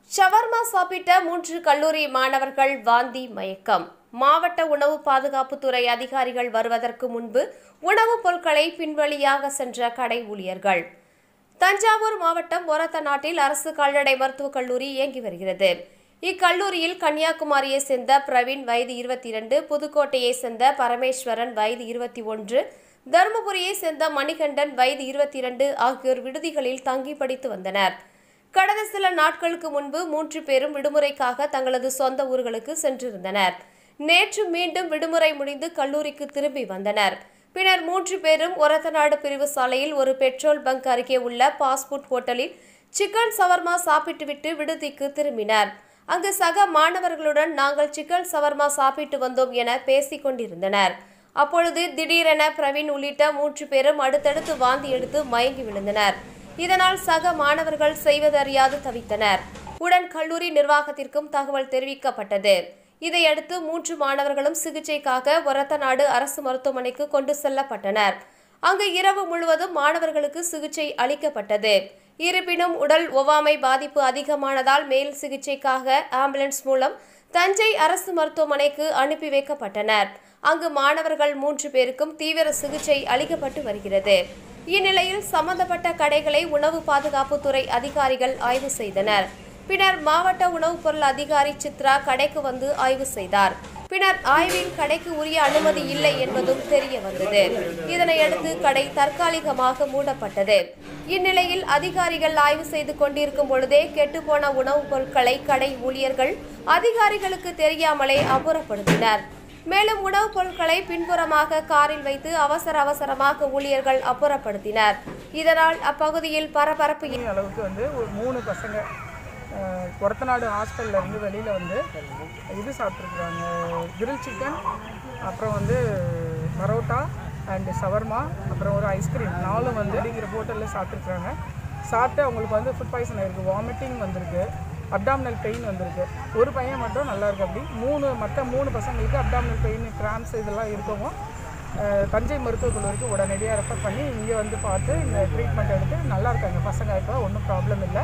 shawarma சாப்பிட்ட மூன்று கல்லூரி மாணவர்கள் வாந்தி மயக்கம் மாவட்ட உணவு பாதுகாப்புத்துறை அதிகாரிகள் வருவதற்கு முன்பு உணவுப் பொருட்களை பின்வழியாக சென்ற கடை ஊழியர்கள் தஞ்சாவூர் மாவட்டம் ஒரத்த நாட்டில் அரசு கால்நடை மருத்துவக் கல்லூரி இயங்கி வருகிறது இக்கல்லூரியில் கன்னியாகுமரியை சேர்ந்த பிரவீன் வயது இருபத்தி இரண்டு புதுக்கோட்டையை சேர்ந்த பரமேஸ்வரன் வயது இருபத்தி ஒன்று தருமபுரியை சேர்ந்த மணிகண்டன் வயது இருபத்தி இரண்டு ஆகியோர் விடுதிகளில் தங்கி படித்து வந்தனர் கடந்த சில நாட்களுக்கு முன்பு மூன்று பேரும் விடுமுறைக்காக தங்களது சொந்த ஊர்களுக்கு சென்றிருந்தனர் நேற்று மீண்டும் விடுமுறை முடிந்து கல்லூரிக்கு திரும்பி வந்தனர் பின்னர் மூன்று பேரும் ஒரத்தநாடு பிரிவு சாலையில் ஒரு பெட்ரோல் பங்க் அருகே உள்ள பாஸ்போர்ட் ஹோட்டலில் சிக்கன் சவர்மா சாப்பிட்டுவிட்டு விடுதிக்கு திரும்பினர் அங்கு சக மாணவர்களுடன் நாங்கள் சிக்கன் சவர்மா சாப்பிட்டு வந்தோம் என பேசிக் கொண்டிருந்தனர் அப்பொழுது திடீரென பிரவீன் உள்ளிட்ட மூன்று பேரும் அடுத்தடுத்து வாந்தி எடுத்து மயங்கி விழுந்தனர் இதனால் சக மாணவர்கள் செய்வதறியாது தவித்தனர் உடன் கல்லூரி நிர்வாகத்திற்கும் தகவல் தெரிவிக்கப்பட்டது இதையடுத்து மூன்று மாணவர்களும் சிகிச்சைக்காக ஒரத்தநாடு அரசு மருத்துவமனைக்கு கொண்டு செல்லப்பட்டனர் அங்கு இரவு முழுவதும் மாணவர்களுக்கு சிகிச்சை அளிக்கப்பட்டது இருப்பினும் உடல் ஒவ்வாமை பாதிப்பு அதிகமானதால் மேல் சிகிச்சைக்காக ஆம்புலன்ஸ் மூலம் தஞ்சை அரசு மருத்துவமனைக்கு அனுப்பி வைக்கப்பட்டனர் அங்கு மாணவர்கள் மூன்று பேருக்கும் தீவிர சிகிச்சை அளிக்கப்பட்டு வருகிறது இந்நிலையில் சம்பந்தப்பட்ட கடைகளை உணவு பாதுகாப்புத்துறை அதிகாரிகள் ஆய்வு செய்தனர் பின்னர் மாவட்ட உணவுப் பொருள் அதிகாரி சித்ரா கடைக்கு வந்து ஆய்வு செய்தார் பின்னர் ஆய்வில் கடைக்கு உரிய அனுமதி இல்லை என்பதும் தெரிய வந்தது இதனையடுத்து கடை தற்காலிகமாக மூடப்பட்டது இந்நிலையில் அதிகாரிகள் ஆய்வு செய்து கொண்டிருக்கும் பொழுதே கெட்டுப்போன உணவுப் பொருட்களை கடை ஊழியர்கள் அதிகாரிகளுக்கு தெரியாமலே அப்புறப்படுத்தினர் மேலும் உணவுப் பொருட்களை பின்புறமாக காரில் வைத்து அவசர அவசரமாக ஊழியர்கள் அப்புறப்படுத்தினர் இதனால் அப்பகுதியில் பரபரப்பு பெரிய அளவுக்கு வந்து ஒரு மூணு பசங்க அஹ், கொரத்தநாடு ஹாஸ்டல்ல இருந்து வெளியில் வந்து இது சாப்பிட்ருக்குறாங்க கிரில் சிக்கன் அப்புறம் வந்து பரோட்டா அண்டு சவர்மா அப்புறம் ஒரு ஐஸ்கிரீம் நாலும் வந்து அப்படிங்கிற ஹோட்டலில் சாப்பிட்ருக்குறாங்க சாப்பிட்டு அவங்களுக்கு வந்து ஃபுட் பாய்சன் ஆயிருக்கு வாமிட்டிங் வந்திருக்கு அப்டாமினல் பெயின் வந்திருக்கு ஒரு பையன் மட்டும் நல்லா இருக்கு அப்படி மூணு மற்ற மூணு பசங்களுக்கு அப்டாமினல் பெயின் கிராம்ஸ் இதெல்லாம் இருக்கவும் அஹ், தஞ்சை மருத்துவக் கல்லூரிக்கு உடனடியாக ரெஃபர் பண்ணி இங்கே வந்து பார்த்து இந்த ட்ரீட்மெண்ட் எடுத்து நல்லா இருக்காங்க பசங்க இப்போ ஒன்றும் ப்ராப்ளம் இல்லை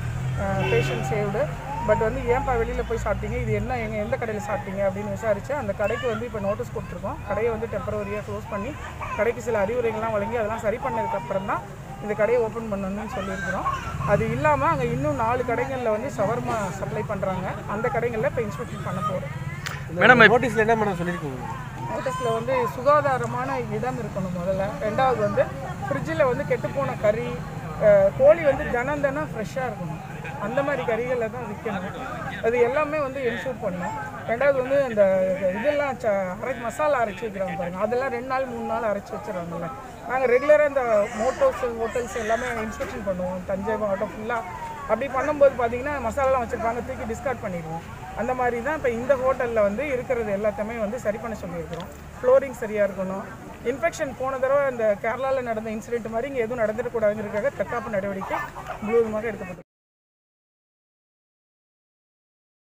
பேஷண்ட் சேவ்டு பட் வந்து ஏன்ப்பா வெளியில் போய் சாப்பிட்டீங்க இது என்ன எங்கள் எந்த கடையில் சாப்பிட்டீங்க அப்படின்னு விசாரிச்சு அந்த கடைக்கு வந்து இப்போ நோட்டீஸ் கொடுத்துருக்கோம் கடையை வந்து டெம்பரவரியாக க்ளோஸ் பண்ணி கடைக்கு சில அறிவுரைகள்லாம் வழங்கி அதெல்லாம் சரி பண்ணதுக்கப்புறம் தான் இந்த கடையை ஓப்பன் பண்ணணும்னு சொல்லியிருக்கிறோம் அது இல்லாமல் அங்கே இன்னும் நாலு கடைகளில் வந்து ஷவர்மா சப்ளை பண்ணுறாங்க அந்த கடைகளில் இப்போ இன்ஸ்பெக்ஷன் பண்ண போகிறோம் மேடம் நோட்டீஸ்ல என்ன மேடம் சொல்லியிருக்கீங்க நோட்டீஸில் வந்து சுகாதாரமான இடம் இருக்கணும் முதல்ல ரெண்டாவது வந்து ஃப்ரிட்ஜில் வந்து கெட்டுப்போன கறி அஹ், கோழி வந்து தினம் தினம் ஃப்ரெஷ்ஷாக இருக்கணும் அந்த மாதிரி கறிகளை தான் விற்கணும் அது எல்லாமே வந்து என்ஷூர் பண்ணணும் ரெண்டாவது வந்து இந்த இதெல்லாம் ச அரை மசாலா அரைச்சி வைக்கிறாங்க பாருங்க அதெல்லாம் ரெண்டு நாள் மூணு நாள் அரைச்சி வச்சிடறாங்கல்ல நாங்கள் ரெகுலராக இந்த மோட்டோஸ் ஹோட்டல்ஸ் எல்லாமே இன்ஸ்பெக்ஷன் பண்ணுவோம் தஞ்சை மாவட்டம் ஃபுல்லாக அப்படி பண்ணும்போது பார்த்தீங்கன்னா மசாலாலாம் வச்சுருப்பாங்க தூக்கி டிஸ்கார்ட் பண்ணிடுவோம் அந்த மாதிரி தான் இப்போ இந்த ஹோட்டலில் வந்து இருக்கிறது எல்லாத்தையுமே வந்து சரி பண்ண சொல்லியிருக்கிறோம் ஃப்ளோரிங் சரியாக இருக்கணும் இன்ஃபெக்ஷன் போன தடவை இந்த கேரளாவில் நடந்த இன்சிடென்ட் மாதிரி இங்கே எதுவும் நடந்துடக்கூடாதுங்கிறதுக்காக தற்காப்பு நடவடிக்கை முழுவதுமாக எடுக்கப்பட்டது